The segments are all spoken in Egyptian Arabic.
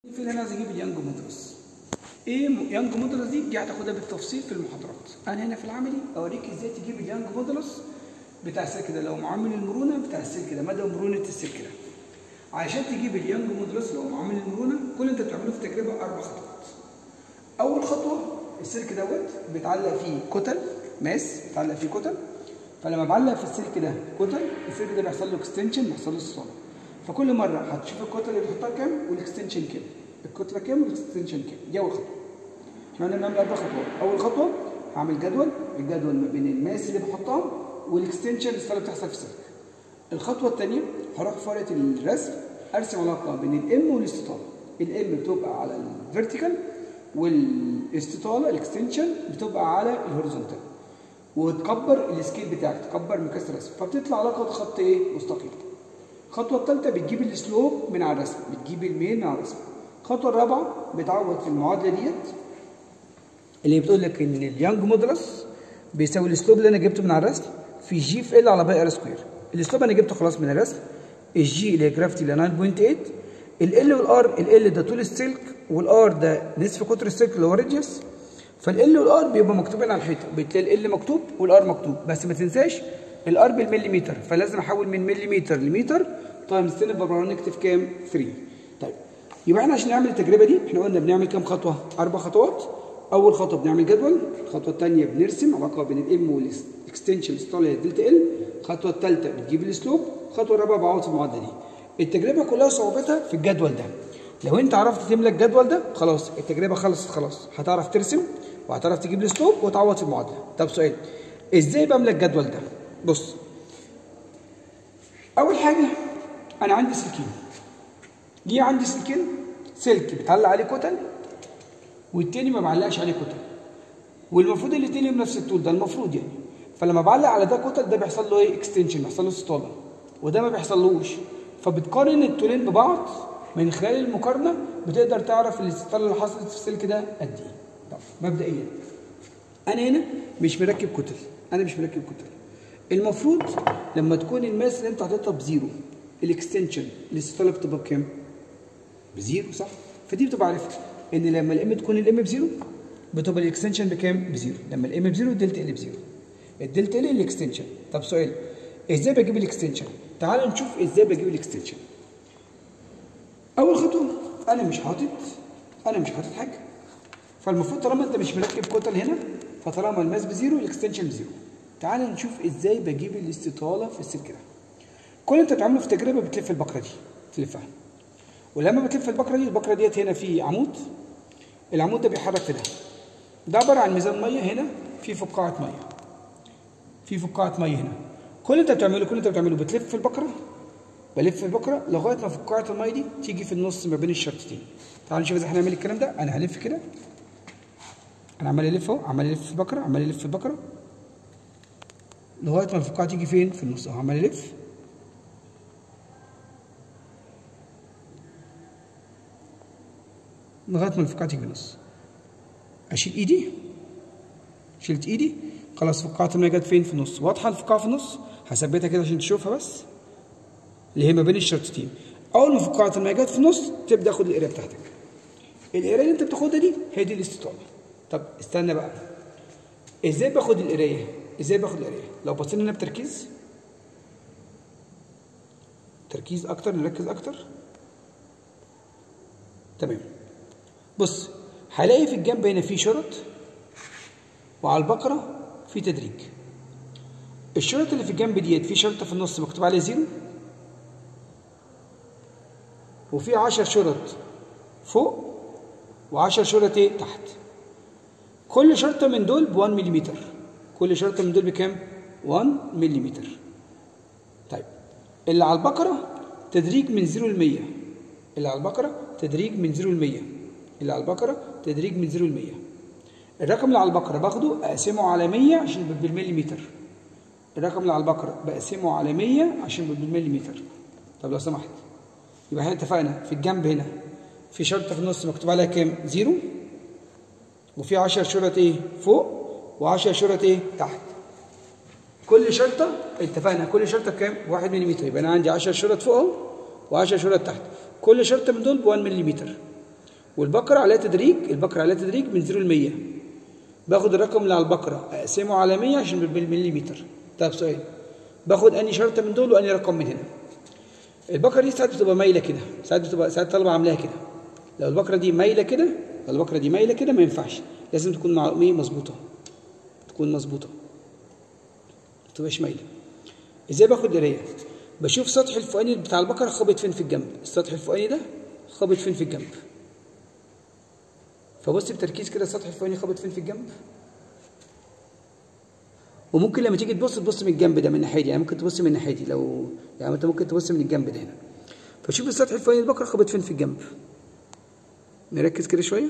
في اللي انا عايز اجيب اليانج مودرس ايه م- يانج مودرس دي دي هتاخدها بالتفصيل في المحاضرات انا هنا في العملي اوريك ازاي تجيب اليانج مودرس بتاع السلك ده لو معامل المرونه بتاع السلك ده مدى مرونه السلك ده عشان تجيب اليانج مودرس لو معامل المرونه كل اللي انت بتعمله في التجربه اربع خطوات اول خطوه السلك دوت بيتعلق فيه كتل ماس بيتعلق فيه كتل فلما بعلق في السلك ده كتل السلك ده بيحصل له اكستنشن بيحصل له استطاله فكل مره هتشوف الكتله اللي بتحطها كام والاكستنشن كام الكتله كام والاكستنشن كام دي اول خطوه احنا قلنا بنعمل اربع خطوات اول خطوه هعمل جدول الجدول ما بين الماس اللي بحطها والاكستنشن اللي بتحصل في السلك الخطوه الثانيه هروح في ورقه الرسم ارسم علاقه بين الام والاستطاله الام بتبقى على الفيرتيكال والاستطاله الاكستنشن بتبقى على الهوريزونتال وتكبر السكيل بتاعك تكبر مقياس الرسم فبتطلع علاقه خط ايه مستقيم الخطوه الثالثه بتجيب السلوب من على الرسم بتجيب الميل من على الرسم الخطوه الرابعه بتعوض في المعادله ديت اللي بتقول لك ان اليانج مودولس بيساوي الاسلوب اللي انا جبته من على الرسم في جي في ال على باي ار سكوير الاسلوب انا جبته خلاص من الرسم الجي اللي هي جرافتي اللي 9.8 ال والار ال ده طول السلك والار ده نصف قطر السلك اللي هو راديوس فال والار بيبقوا مكتوبين على الحيطه بتلاقي ال مكتوب والار مكتوب بس ما تنساش الار بالمليمتر فلازم احول من مليمتر لمتر تايمز 10 باور نكتب كام 3 طيب يبقى احنا عشان نعمل التجربه دي احنا قلنا بنعمل كام خطوه اربع خطوات اول خطوه بنعمل جدول الخطوه الثانيه بنرسم علاقه بين الام والاكستنشن الستالي دلتا ال الخطوه الثالثه بتجيب الاسلوب الخطوه الرابعه بعوض في المعادله دي التجربه كلها صعوبتها في الجدول ده لو انت عرفت تملى الجدول ده خلاص التجربه خلصت خلاص هتعرف ترسم وهتعرف تجيب الاسلوب وتعوض في المعادله طب سؤال ازاي بملى الجدول ده بص اول حاجه انا عندي سلكين جه عندي سلكين سلك بتعلق عليه كتل والتاني ما بعلقش عليه كتل والمفروض الاثنين لهم نفس الطول ده المفروض يعني فلما بعلق على ده كتل ده بيحصل له ايه اكستنشن بيحصل له استطاله وده ما بيحصلوش فبتقارن الطولين ببعض من خلال المقارنه بتقدر تعرف الاستطاله اللي حصلت في السلك ده قد ايه طب مبدئيا انا هنا مش مركب كتل انا مش مركب كتل المفروض لما تكون الماس اللي انت حاططها بزيرو الاكستنشن الاستطاله بتبقى بكام؟ بزيرو صح؟ فدي بتبقى عارفها ان لما الام تكون الام بزيرو بتبقى الاكستنشن بكام؟ بزيرو لما الام بزيرو الدلتا ال بزيرو الدلتا ال الاكستنشن طب سؤال ازاي بجيب الاكستنشن؟ تعال نشوف ازاي بجيب الاكستنشن اول خطوه انا مش حاطط انا مش حاطط حاجه فالمفروض طالما انت مش مركب كتل هنا فطالما الماس بزيرو الاكستنشن بزيرو تعال نشوف ازاي بجيب الاستطاله في السلك ده كل اللي انت بتعمله في تجربه بتلف البكره دي تلفها ولما بتلف البكره دي البكره ديت هنا في عمود العمود ده بيحرك في ده ده عباره عن ميزان ميه هنا في فقاعه ميه في فقاعه ميه هنا كل اللي انت بتعمله كل اللي انت بتعمله بتلف في البكره بلف البكره لغايه ما فقاعه الميه دي تيجي في النص ما بين الشرطتين تعال نشوف ازاي هنعمل الكلام ده انا هلف كده انا عمال الف اهو عمال الف في البكره عمال الف في البكره لغايه ما الفقاعه تيجي فين في النص اهو عمال الف لغايه ما الفقاعه تيجي في النص اشيل ايدي شلت ايدي خلاص فقاعه الميه جت فين في النص واضحه الفقاعه في النص هثبتها كده عشان تشوفها بس اللي هي ما بين الشرطتين اول ما فقاعه الميه جت في النص تبدا خد القرايه بتاعتك القرايه اللي انت بتاخدها دي هي دي الاستطاله طب استنى بقى ازاي باخد القرايه ازاي باخد القرايه لو بصينا هنا بتركيز تركيز اكتر نركز اكتر تمام بص هلاقي في الجنب هنا في شرط وعلى البقره في تدريج الشرط اللي في الجنب ديت في شرطه في النص مكتوب عليه زيرو وفي 10 شرط فوق و10 شرط ايه تحت كل شرطه من دول ب 1 ملم كل شرطه من دول بكام 1 ملم طيب اللي على البقره تدريج من 0 ل 100 اللي على البقره تدريج من 0 ل 100 اللي على البقره تدريج من 0 ل 100 الرقم اللي على البقره باخده اقسمه على 100 عشان يبقى بالمليمتر الرقم اللي على البقره بقسمه على 100 عشان يبقى بالمليمتر طب لو سمحت يبقى احنا اتفقنا في الجنب هنا في شرطه في النص مكتوب عليها كام؟ زيرو وفي 10 شرط ايه؟ فوق و10 شرط ايه؟ تحت. كل شرطه اتفقنا كل شرطه بكام؟ 1 ملم يبقى انا عندي 10 شرط فوق اهو و10 شرط تحت. كل شرطه من دول ب 1 ملم. والبقره عليها تدريج البقره عليها تدريج من 0 ل 100 باخد الرقم اللي على البقره اقسمه على 100 عشان بالمليمتر طب سؤال باخد اني شرطه من دول واني رقم من هنا البقره دي ساعات بتبقى مايله كده ساعات بتبقى ساعات الطلبه عاملاها كده لو البقره دي مايله كده لو البقره دي مايله كده ما ينفعش لازم تكون مع ايه مظبوطه تكون مظبوطه ما تبقاش مايله ازاي باخد قرايه بشوف سطح الفوقاني بتاع البقره خابط فين في الجنب السطح الفوقاني ده خابط فين في الجنب فبص بتركيز كده السطح الفوقاني خابط فين في الجنب وممكن لما تيجي تبص تبص من الجنب ده من الناحيه دي يعني ممكن تبص من الناحيه دي لو يعني انت ممكن تبص من الجنب ده هنا فشوف السطح الفوقاني البقره خابط فين في الجنب نركز كده شويه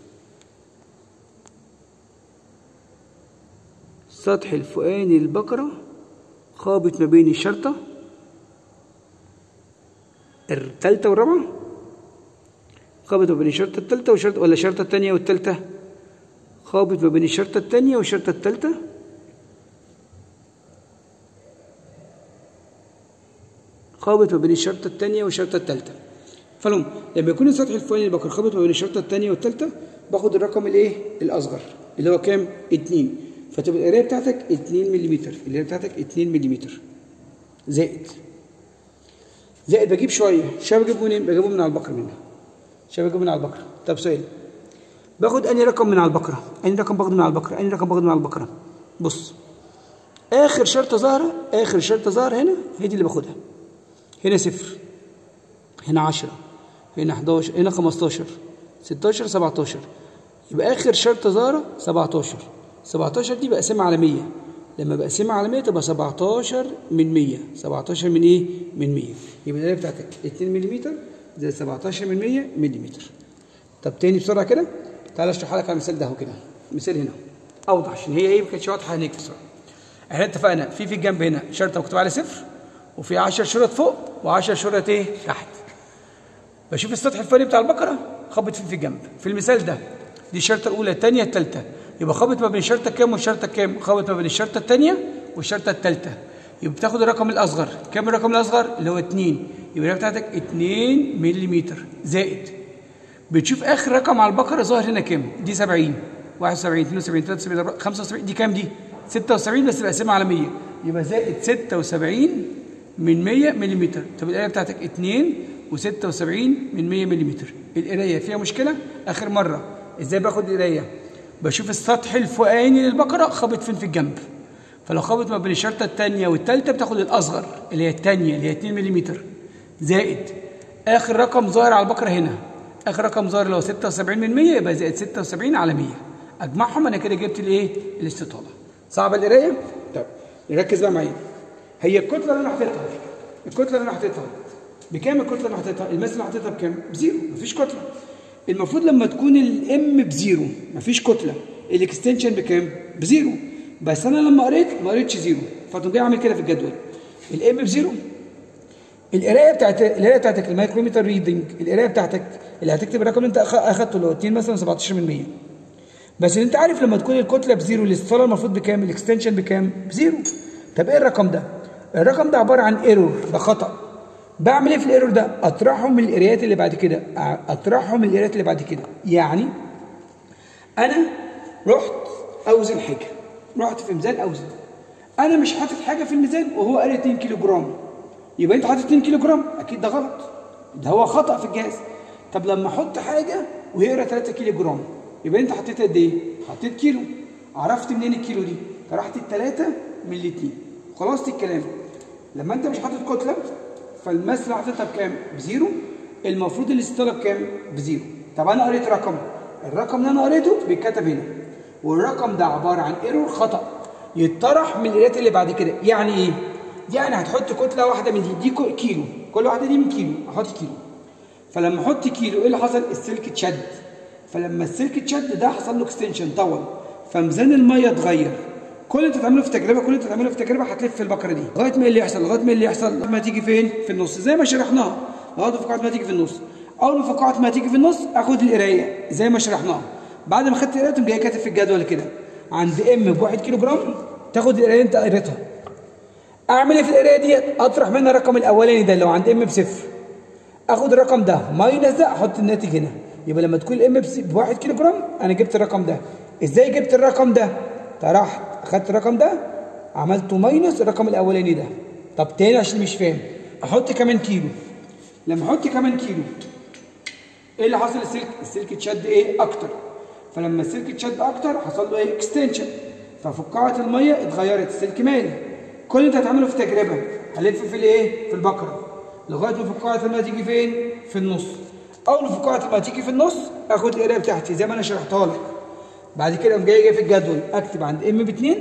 السطح الفوقاني البقره خابط ما بين الشرطه الثالثه والرابعه خابط ما بين الشرطه الثالثه والشرطه ولا الشرطه الثانيه والثالثه خابط ما بين الشرطه الثانيه والشرطه الثالثه خابط ما بين الشرطة الثانية والشرطة الثالثة فالهم لما يكون السطح الفوقاني البقر خابط ما بين الشرطة الثانية والثالثة باخد الرقم الايه الأصغر اللي هو كام؟ 2 فتبقى القراية بتاعتك 2 ملم القراية بتاعتك 2 ملم زائد زائد بجيب شوية شوية بجيبه منين؟ بجيبه من على البقرة منها شوية بجيبه من على البقرة طب سؤال باخد أنهي رقم من على البقرة؟ أنهي رقم باخده من على البقرة؟ أنهي رقم باخده من على البقرة؟ بص آخر شرطة ظاهرة آخر شرطة ظاهرة هنا هي دي اللي باخدها هنا صفر هنا عشرة هنا 11 هنا 15 16 17 يبقى آخر شرطة ظاهرة 17 17 دي بقسمها على 100 لما بقسمها على 100 تبقى 17 من 100 17 من إيه؟ من 100 يبقى القراية بتاعتك 2 ملم زي 17 من 100 ملم طب تاني بسرعة كده تعالى اشرحها لك على المثال ده اهو كده مثال هنا أوضح عشان هي إيه ما كانتش واضحة هناك بسرعة احنا اتفقنا في في الجنب هنا شرطة مكتوب عليها صفر وفي 10 شرط فوق و10 شرط ايه تحت بشوف السطح الفوقاني بتاع البقره خبط فين في الجنب في المثال ده دي الشرطه الاولى الثانيه الثالثه يبقى خبط ما بين الشرطه كام والشرطه كام خبط ما بين الشرطه الثانيه والشرطه الثالثه يبقى بتاخد الرقم الاصغر كام الرقم الاصغر اللي هو 2 يبقى بتاعتك 2 ملم زائد بتشوف اخر رقم على البقره ظاهر هنا كام دي 70 71 72 73 75 دي كام دي 76 بس بقسمها على 100 يبقى زائد 76 من 100 ملم طب القرايه بتاعتك 2 و76 من 100 ملم القرايه فيها مشكله اخر مره ازاي باخد قرايه بشوف السطح الفوقاني للبقره خابط فين في الجنب فلو خابط ما بين الشرطه الثانيه والثالثه بتاخد الاصغر اللي هي الثانيه اللي هي 2 ملم زائد اخر رقم ظاهر على البقره هنا اخر رقم ظاهر لو 76 من 100 يبقى زائد 76 على 100 اجمعهم انا كده جبت الايه الاستطاله صعبه القرايه طب نركز بقى معايا هي الكتله اللي انا حاططها الكتله اللي انا حاططها بكام الكتله اللي انا حاططها الماس اللي حاططها بكام بزيرو مفيش كتله المفروض لما تكون الام بزيرو مفيش كتله الاكستنشن بكام بزيرو بس انا لما قريت ما قريتش زيرو فتقوم جاي اعمل كده في الجدول الام بزيرو القرايه بتاعت القرايه بتاعتك المايكرومتر ريدنج القرايه بتاعتك اللي هتكتب الرقم اللي انت اخدته اللي هو 2 مثلا 17 من 100 بس انت عارف لما تكون الكتله بزيرو الاستطاله المفروض بكام الاكستنشن بكام بزيرو طب ايه الرقم ده الرقم ده عباره عن ايرور ده خطا بعمل ايه في الايرور ده اطرحه من القرايات اللي بعد كده اطرحه من القرايات اللي بعد كده يعني انا رحت اوزن حاجه رحت في ميزان اوزن انا مش حاطط حاجه في الميزان وهو قال 2 كيلو جرام يبقى انت حاطط 2 كيلو جرام اكيد ده غلط ده هو خطا في الجهاز طب لما احط حاجه ويقرا 3 كيلو جرام يبقى انت حطيت قد ايه حطيت كيلو عرفت منين الكيلو دي طرحت الثلاثه من الاثنين خلاص الكلام لما انت مش حاطط كتله فالماس اللي حاططها بكام بزيرو المفروض الاستطاله بكام بزيرو طب انا قريت رقم الرقم اللي انا قريته بيتكتب هنا والرقم ده عباره عن ايرور خطا يتطرح من القرايات اللي بعد كده يعني ايه يعني هتحط كتله واحده من دي دي كيلو كل واحده دي من كيلو احط كيلو فلما احط كيلو ايه اللي حصل السلك اتشد فلما السلك اتشد ده حصل له اكستنشن طول فميزان الميه اتغير كل اللي انت تعمله في تجربه كل اللي انت تعمله في تجربه هتلف في البقره دي لغايه ما اللي يحصل لغايه ما اللي يحصل ما تيجي فين في النص زي ما شرحناها لغايه فقاعه ما تيجي في النص اول ما فقاعه ما تيجي في النص اخد القرايه زي ما شرحناها بعد ما خدت القرايه تقوم جاي كاتب في الجدول كده عند ام ب 1 كيلو جرام تاخد القرايه انت قريتها اعمل ايه في القرايه ديت اطرح منها الرقم الاولاني ده اللي هو عند ام بصفر اخد الرقم ده ماينس ده احط الناتج هنا يبقى لما تكون الام ب 1 كيلو جرام انا جبت الرقم ده ازاي جبت الرقم ده فرحت اخدت الرقم ده عملته ماينس الرقم الاولاني ده طب تاني عشان مش فاهم احط كمان كيلو لما احط كمان كيلو ايه اللي حصل السلك السلك اتشد ايه اكتر فلما السلك اتشد اكتر حصل له ايه اكستنشن ففقاعه الميه اتغيرت السلك مالي كل اللي انت هتعمله في تجربه هلف في الايه في البقره لغايه ما فقاعه الميه تيجي فين في النص اول ما فقاعه الميه تيجي في النص اخد القرايه بتاعتي زي ما انا شرحتها لك بعد كده اقوم جاي جاي في الجدول اكتب عند ام ب 2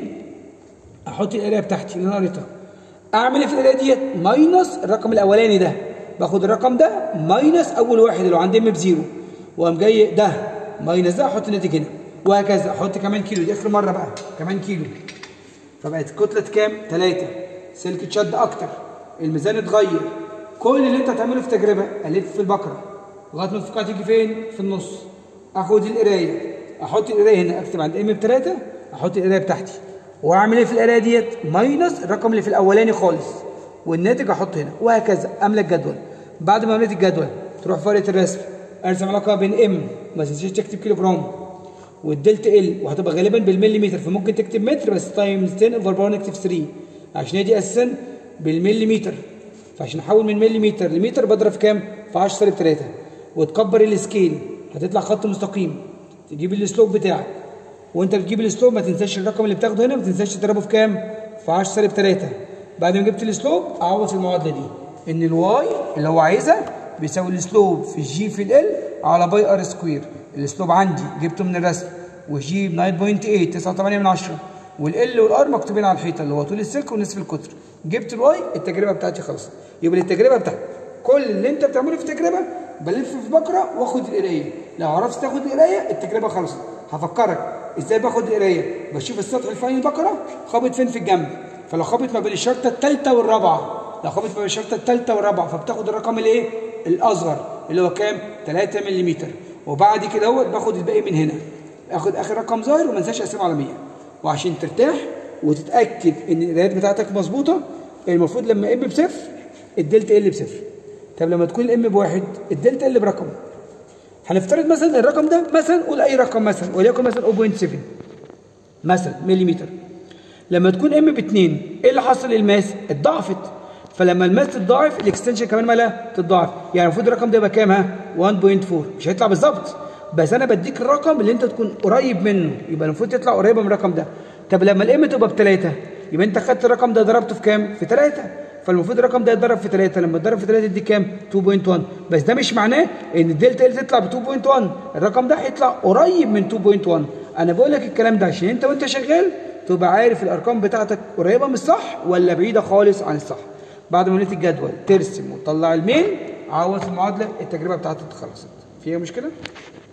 احط القرايه بتاعتي اللي انا قريتها اعمل ايه في القرايه ديت ماينس الرقم الاولاني ده باخد الرقم ده ماينس اول واحد اللي هو عند ام بزيرو واقوم جاي ده ماينس ده احط الناتج هنا وهكذا احط كمان كيلو دي اخر مره بقى كمان كيلو فبقت كتله كام؟ 3 سلك اتشد اكتر الميزان اتغير كل اللي انت هتعمله في تجربه الف في البقره لغايه ما الفقاعه تيجي فين؟ في النص اخد القرايه احط القرايه هنا اكتب عند ام بثلاثه احط القرايه بتاعتي واعمل ايه في القرايه ديت؟ ماينس الرقم اللي في الاولاني خالص والناتج احطه هنا وهكذا املى الجدول بعد ما امليت الجدول تروح في ورقه الرسم ارسم علاقه بين ام ما تنساش تكتب كيلو جرام والدلتا ال وهتبقى غالبا بالمليمتر فممكن تكتب متر بس تايمز 10 اوفر باور نكتب 3 عشان هي دي اساسا بالمليمتر فعشان احول من مليمتر لمتر بضرب في كام؟ في 10 سالب 3 وتكبر السكيل هتطلع خط مستقيم تجيب السلوب بتاعك وانت بتجيب السلوب ما تنساش الرقم اللي بتاخده هنا ما تنساش تضربه في كام؟ في 10 سالب 3 بعد ما جبت السلوب اعوض في المعادله دي ان الواي اللي هو عايزها بيساوي السلوب في الجي في ال على باي ار سكوير السلوب عندي جبته من الرسم وجي ب 9.8 9.8 من 10 والال والار مكتوبين على الحيطه اللي هو طول السلك ونصف القطر جبت الواي التجربه بتاعتي خلصت يبقى التجربه بتاعتك كل اللي انت بتعمله في التجربه بلف في بكره واخد القرايه لو عرفت تاخد القرايه التجربه خلصت هفكرك ازاي باخد القرايه بشوف السطح الفوقاني البقره خابط فين في الجنب فلو خابط ما بين الشرطه الثالثه والرابعه لو خابط ما بين الشرطه الثالثه والرابعه فبتاخد الرقم الايه الاصغر اللي هو كام 3 ملم وبعد كده اهوت باخد الباقي من هنا اخد اخر رقم ظاهر وما انساش اقسمه على 100 وعشان ترتاح وتتاكد ان القرايات بتاعتك مظبوطه المفروض لما ام بصفر الدلتا ال بصفر طب لما تكون الام بواحد الدلتا ال برقم هنفترض مثلا الرقم ده مثلا قول اي رقم مثلا وليكن مثلا 0.7 مثلا مليمتر لما تكون ام ب 2 ايه اللي حصل للماس؟ اتضاعفت فلما الماس تتضاعف الاكستنشن كمان مالها تتضاعف يعني المفروض الرقم ده يبقى كام ها؟ 1.4 مش هيطلع بالظبط بس انا بديك الرقم اللي انت تكون قريب منه يبقى المفروض تطلع قريبه من الرقم ده طب لما الام تبقى بثلاثه يبقى انت خدت الرقم ده ضربته في كام؟ في 3 فالمفروض الرقم ده يتضرب في 3 لما يتضرب في 3 يديك كام؟ 2.1 بس ده مش معناه ان الدلتا ال تطلع ب 2.1 الرقم ده هيطلع قريب من 2.1 انا بقول لك الكلام ده عشان انت وانت شغال تبقى عارف الارقام بتاعتك قريبه من الصح ولا بعيده خالص عن الصح بعد ما مليت الجدول ترسم وتطلع الميل عوض المعادله التجربه بتاعتك خلصت فيها مشكله